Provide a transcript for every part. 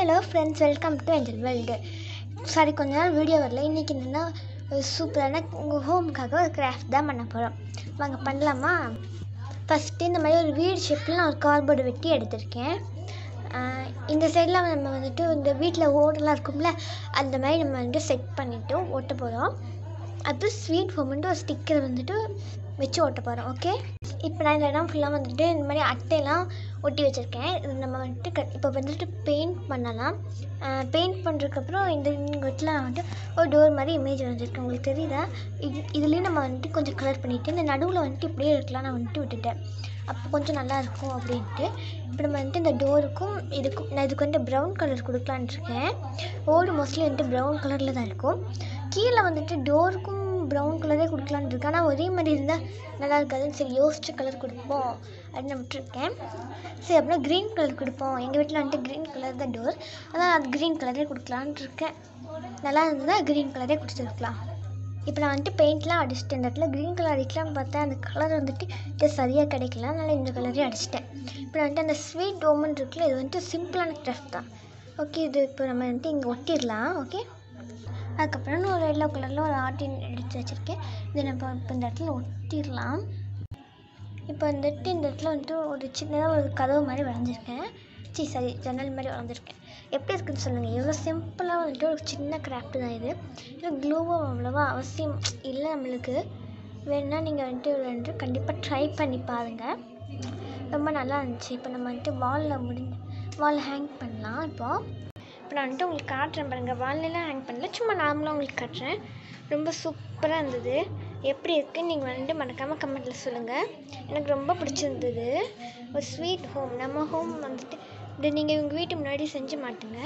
hello friends welcome to Angel World sorry கொஞ்ச நாள் video வரல இன்றைக்கி என்னென்னா ஒரு சூப்பரான உங்கள் ஹோமுக்காக ஒரு கிராஃப்ட் தான் பண்ண போகிறோம் வாங்க பண்ணலாமா ஃபஸ்ட்டு இந்த மாதிரி ஒரு வீடு ஷேப்பில் நான் ஒரு கார்போர்டு வெட்டி எடுத்திருக்கேன் ஆஹ் இந்த சைடில் நம்ம வந்துட்டு இந்த வீட்டில் ஓடெல்லாம் இருக்கும்ல அந்த மாதிரி நம்ம வந்துட்டு செட் பண்ணிவிட்டு ஓட்ட போகிறோம் அப்புறம் ஸ்வீட் ஹோம்ன்ட்டு ஒரு ஸ்டிக்கர் வந்துட்டு வச்சு ஓட்ட போகிறோம் ஓகே இப்போ நான் இந்த இடம் ஃபுல்லாக வந்துட்டு இந்த மாதிரி அட்டையெல்லாம் ஒட்டி வச்சுருக்கேன் இது நம்ம வந்துட்டு க இப்போ வந்துட்டு பெயிண்ட் பண்ணலாம் பெயிண்ட் பண்ணுறதுக்கப்புறம் இந்த இடத்துல வந்துட்டு ஒரு டோர் மாதிரி இமேஜ் வந்துருக்கு உங்களுக்கு தெரியுதா இது இதுலேயும் நம்ம வந்துட்டு கொஞ்சம் கலர் பண்ணிவிட்டு இந்த நடுவில் வந்துட்டு இப்படியே இருக்கலாம் நான் வந்துட்டு விட்டுட்டேன் அப்போ கொஞ்சம் நல்லா இருக்கும் அப்படின்ட்டு இப்போ நம்ம வந்துட்டு இந்த டோருக்கும் இதுக்கும் நான் இதுக்கு வந்துட்டு ப்ரௌன் கலர் கொடுக்கலான்னு இருக்கேன் ஓடு மோஸ்ட்லி வந்துட்டு ப்ரௌன் கலரில் தான் இருக்கும் கீழே வந்துட்டு டோருக்கும் ப்ரௌன் கலரே கொடுக்கலான்னு இருக்கேன் ஆனால் ஒரே மாதிரி இருந்தால் நல்லா இருக்காதுன்னு சரி யோசிச்சு கலர் கொடுப்போம் அப்படின்னு நான் விட்டுருக்கேன் சரி அப்படின்னா க்ரீன் கலர் கொடுப்போம் எங்கள் வீட்டில் வந்துட்டு க்ரீன் கலர் தான் டோர் அதான் அது க்ரீன் கலரே கொடுக்கலான்னு இருக்கேன் நல்லா இருந்ததுன்னா க்ரீன் கலரே கொடுத்துருக்கலாம் இப்போ நான் வந்துட்டு பெயிண்ட்லாம் அடிச்சிட்டேன் இந்த இடத்துல க்ரீன் கலர் அடிக்கலாம்னு பார்த்தேன் அந்த கலர் வந்துட்டு இது சரியாக கிடைக்கல அதனால் இந்த கலரே அடிச்சிட்டேன் இப்போ நான் வந்துட்டு அந்த ஸ்வீட் டோமன் இருக்குல்ல இது வந்துட்டு சிம்பிளான கிராஃப்ட் தான் ஓகே இது இப்போ நம்ம வந்துட்டு இங்கே ஒட்டிடலாம் ஓகே அதுக்கப்புறம் நான் ஒரு எல்லோ கலரில் ஒரு ஆர்டின் எடுத்து வச்சுருக்கேன் இதை நம்ம இப்போ இந்த இடத்துல ஒட்டிடலாம் இப்போ வந்துட்டு இந்த இடத்துல வந்துட்டு ஒரு சின்னதாக ஒரு கதவு மாதிரி வரைஞ்சிருக்கேன் சி சரி ஜன்னல் மாதிரி வரைஞ்சிருக்கேன் எப்படி இருக்குன்னு சொல்லுங்கள் எவ்வளோ சிம்பிளாக வந்துட்டு ஒரு சின்ன கிராஃப்ட் தான் இது இது க்ளூவும் அவ்வளோவா அவசியம் இல்லை நம்மளுக்கு வேணுன்னா நீங்கள் வந்துட்டு வந்துட்டு கண்டிப்பாக ட்ரை பண்ணி பாருங்கள் ரொம்ப நல்லா இருந்துச்சு இப்போ நம்ம வந்துட்டு வாலில் முடிஞ்சு வாலில் ஹேங் பண்ணலாம் இப்போது இப்போ நான் வந்துட்டு உங்களுக்கு காட்டுறேன் பாருங்கள் வால்லாம் ஹேங் பண்ணல சும்மா நார்மலாக உங்களுக்கு காட்டுறேன் ரொம்ப சூப்பராக இருந்தது எப்படி இருக்குன்னு நீங்கள் வந்துட்டு மறக்காமல் கமெண்ட்டில் சொல்லுங்கள் எனக்கு ரொம்ப பிடிச்சிருந்தது ஒரு ஸ்வீட் ஹோம் நம்ம ஹோம் வந்துட்டு இது நீங்கள் உங்கள் வீட்டு முன்னாடி செஞ்சு மாட்டுங்க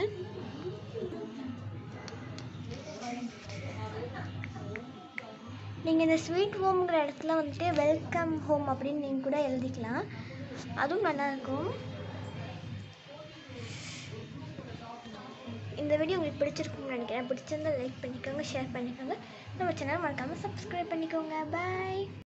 நீங்கள் இந்த ஸ்வீட் ஹோம்ங்கிற இடத்துல வந்துட்டு வெல்கம் ஹோம் அப்படின்னு நீங்கள் கூட எழுதிக்கலாம் அதுவும் நல்லாயிருக்கும் இந்த வீடியோ உங்களுக்கு பிடிச்சிருக்கும்னு நினைக்கிறேன் பிடிச்சிருந்தா லைக் பண்ணிக்கோங்க ஷேர் பண்ணிக்கோங்க நம்ம சேனல் மறக்காமல் சப்ஸ்கிரைப் பண்ணிக்கோங்க பாய்